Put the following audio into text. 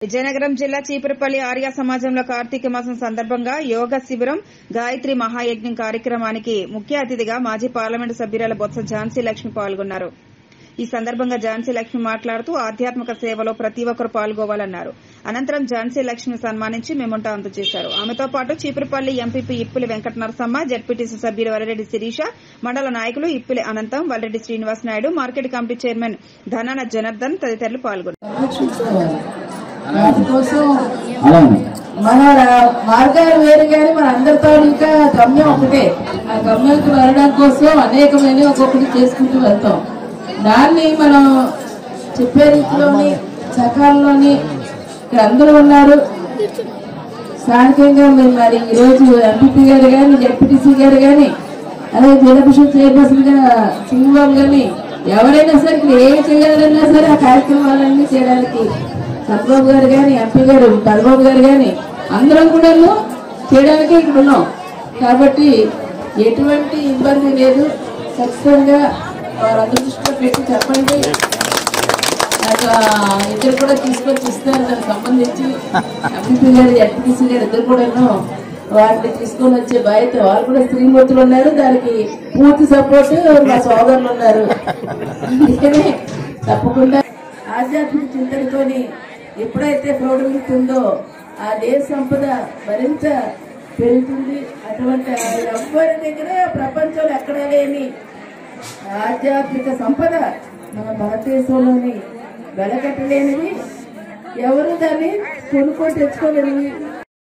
విజయనగరం జిల్లా చీపురపల్లి ఆర్య సమాజంలో కార్తీక మాసం సందర్భంగా యోగ శిబిరం గాయత్రి మహాయజ్ఞం కార్యక్రమానికి ముఖ్య అతిథిగా మాజీ పార్లమెంటు సభ్యురాల బొత్స ఝాన్సీ లక్ష్మి పాల్గొన్నారు ఈ సందర్భంగా ఝాన్సీ లక్ష్మి మాట్లాడుతూ ఆధ్యాత్మిక సేవలో ప్రతి ఒక్కరు పాల్గొవాలన్నారు అనంతరం ఝాన్సీ లక్ష్మిని సన్మానించి మెమోంటా అందజేశారు ఆమెతో పాటు చీపురపల్లి ఎంపీపీ ఇప్పులి వెంకట నరసమ్మ జడ్పీటీసీ సభ్యులు వరరెడ్డి శిరీష మండల నాయకులు Ippili Anantham Vallareddy Srinivas Naidu market committee chairman Dhanana Janardhan తదితరులు పాల్గొన్నారు చూసుకోవాలి వాటి కోసం అలానే మన మార్గాలు వేరు కానీ మన అందరి తాలూకా గమ్యం ఒకటే ఆ గమ్యానికి వెళ్ళడం కోసం అనేకమైన ఒక్కొక్కటి చేసుకుంటూ వెళ్తాం దాన్ని మనం చెప్పే రీతిలోని సకాలంలోని ఇక్కడ అందరూ ఉన్నారు స్థానికంగా మేము మరి ఈరోజు ఎంపీపీ గారు కానీ జడ్పీటీసీ గారు కానీ అలాగే జిల్లా పరిషత్ చైర్పర్సన్ గా సింగబాబు గారిని ఎవరైనా సరే ఇక్కడ ఏం చేయాలన్నా సరే ఆ కార్యక్రమాలన్నీ చేయడానికి చంద్రబాబు గారు కానీ ఎంపీ గారు పెద్దబాబు గారు కానీ అందరం కూడా చేయడానికి ఇక్కడ ఉన్నాం కాబట్టి ఎటువంటి ఇబ్బంది లేదు ఖచ్చితంగా వారందరి దృష్టిలో పెట్టి చెప్పండి నాకు ఆ ఇద్దరు కూడా తీసుకొచ్చి ఇస్తారు దానికి సంబంధించి ఎంపీ గారు ఎస్పీసీ గారు ఇద్దరు కూడా వాటిని తీసుకొని వచ్చే బాధ్యత వారు కూడా స్త్రీమూర్తులు ఉన్నారు దానికి పూర్తి సపోర్ట్ మా సోదరులు ఉన్నారు అందుకనే తప్పకుండా ఆధ్యాత్మిక చింతనతోని ఎప్పుడైతే ప్రౌఢమిస్తుందో ఆ దేశ సంపద మరింత పెరుగుతుంది అటువంటి ఎవ్వరి దగ్గర ప్రపంచంలో ఎక్కడ లేని ఆధ్యాత్మిక సంపద మన భారతదేశంలోని వెలకట్టలేనిది ఎవరు దాన్ని కొనుక్కొని తెచ్చుకోలేనివి